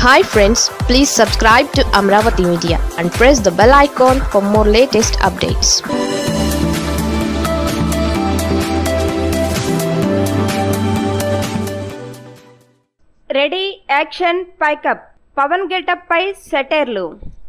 hi friends please subscribe to Amaravati media and press the bell icon for more latest updates ready action పైకప్ Pawan getup పై సెటైర్లు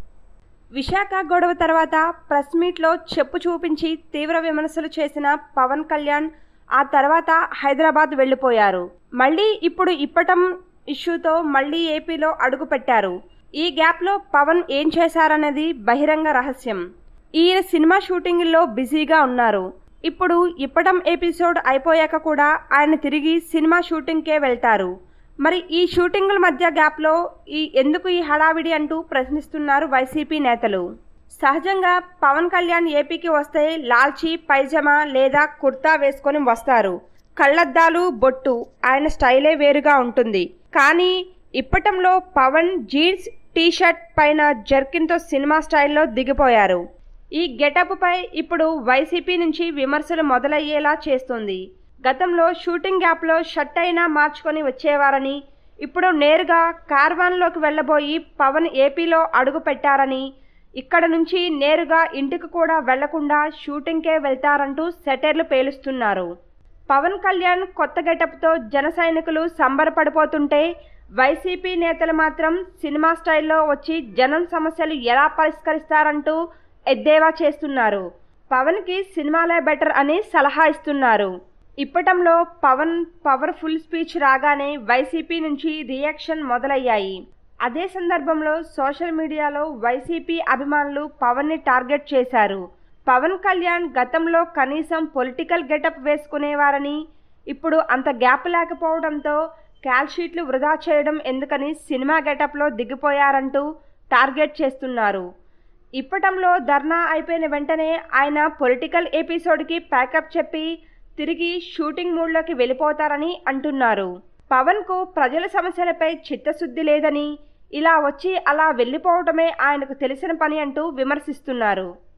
విశాఖ గొడవ తర్వాత press మీట్లో చెప్పు చూపించి తీవ్ర విమర్శలు చేసిన పవన్ కళ్యాణ్ ఆ తర్వాత హైదరాబాద్ వెళ్ళిపోయారు మళ్ళీ ఇప్పుడు ఇప్పటం ఇష్యూతో మళ్ళీ ఏపీలో అడుగు పెట్టారు ఈ గ్యాప్లో పవన్ ఏం చేశారనేది బహిరంగ రహస్యం ఈయన సినిమా షూటింగ్లో బిజీగా ఉన్నారు ఇప్పుడు ఇప్పటం ఎపిసోడ్ అయిపోయాక కూడా ఆయన తిరిగి సినిమా షూటింగ్కే వెళ్తారు మరి ఈ షూటింగుల మధ్య గ్యాప్లో ఈ ఎందుకు ఈ హడావిడి అంటూ ప్రశ్నిస్తున్నారు వైసీపీ నేతలు సహజంగా పవన్ కళ్యాణ్ ఏపీకి వస్తే లాల్చీ పైజమా లేదా కుర్తా వేసుకొని వస్తారు కళ్ళద్దాలు బొట్టు ఆయన స్టైలే వేరుగా ఉంటుంది కానీ ఇప్పటంలో పవన్ జీన్స్ టీషర్ట్ పైన జర్కిన్తో సినిమా స్టైల్లో దిగిపోయారు ఈ గెటప్ పై ఇప్పుడు వైసీపీ నుంచి విమర్శలు మొదలయ్యేలా చేస్తుంది గతంలో షూటింగ్ గ్యాప్లో షర్ట్ అయినా మార్చుకొని వచ్చేవారని ఇప్పుడు నేరుగా కార్వాన్లోకి వెళ్ళబోయి పవన్ ఏపీలో అడుగు పెట్టారని ఇక్కడ నుంచి నేరుగా ఇంటికి కూడా వెళ్లకుండా షూటింగ్కే వెళ్తారంటూ సెటైర్లు పేలుస్తున్నారు పవన్ కళ్యాణ్ కొత్త గెటప్తో జన సైనికులు సంబరపడిపోతుంటే వైసీపీ నేతలు మాత్రం సినిమా స్టైల్లో వచ్చి జనం సమస్యలు ఎలా పరిష్కరిస్తారంటూ ఎద్దేవా చేస్తున్నారు పవన్కి సినిమాలే బెటర్ అని సలహా ఇస్తున్నారు ఇప్పటంలో పవన్ పవర్ఫుల్ స్పీచ్ రాగానే వైసీపీ నుంచి రియాక్షన్ మొదలయ్యాయి అదే సందర్భంలో సోషల్ మీడియాలో వైసీపీ అభిమానులు పవన్ని టార్గెట్ చేశారు పవన్ కళ్యాణ్ గతంలో కనీసం పొలిటికల్ గెటప్ వేసుకునేవారని ఇప్పుడు అంత గ్యాప్ లేకపోవడంతో క్యాల్షీట్లు వృధా చేయడం ఎందుకని సినిమా గెటప్లో దిగిపోయారంటూ టార్గెట్ చేస్తున్నారు ఇప్పటంలో ధర్నా అయిపోయిన వెంటనే ఆయన పొలిటికల్ ఎపిసోడ్కి ప్యాకప్ చెప్పి తిరిగి షూటింగ్ మూడ్లోకి వెళ్ళిపోతారని అంటున్నారు పవన్కు ప్రజల సమస్యలపై చిత్తశుద్ధి లేదని ఇలా వచ్చి అలా వెళ్ళిపోవడమే ఆయనకు తెలిసిన పని అంటూ విమర్శిస్తున్నారు